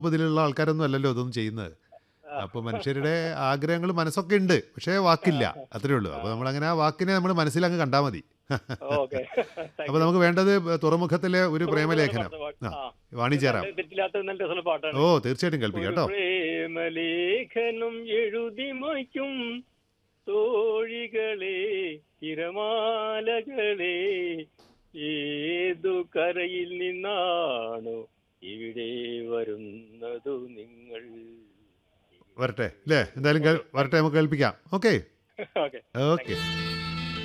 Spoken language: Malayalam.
ഇതിലുള്ള ആൾക്കാരൊന്നും അല്ലല്ലോ ഇതൊന്നും ചെയ്യുന്നത് അപ്പോൾ മനുഷ്യരുടെ ആഗ്രഹങ്ങൾ മനസ്സൊക്കെ ഉണ്ട് പക്ഷേ വാക്കില്ല അത്രേ ഉള്ളൂ അപ്പോൾ നമ്മളങ്ങനെ ആ വാക്കിനെ നമ്മൾ മനസ്സിലങ്ങ് കണ്ടാൽ മതി ഓക്കെ അപ്പോൾ നമുക്ക് വേണ്ടത് തുറമുഖത്തിലെ ഒരു പ്രേമലേഖനം ആ വാണിജ്യറാം തെറ്റില്ലാത്ത നല്ല രസമുള്ള പാട്ടാണ് ഓ തീർച്ചയായിട്ടും കേൾപ്പിക്കാം കേട്ടോ ഒരു പ്രേമലേഖനം എഴുതി മായ്ക്കും തോഴികളെ തിരമാലകളെ ഏതു കരയിൽ നിന്നാണോ ഇവിടെ വരുന്നതു നിങ്ങൾ വരട്ടെ അല്ലേ എന്തായാലും കേൾ- വരട്ടെ നമുക്ക് കേൾപ്പിക്കാം ഓക്കെ ഓക്കെ ഓക്കെ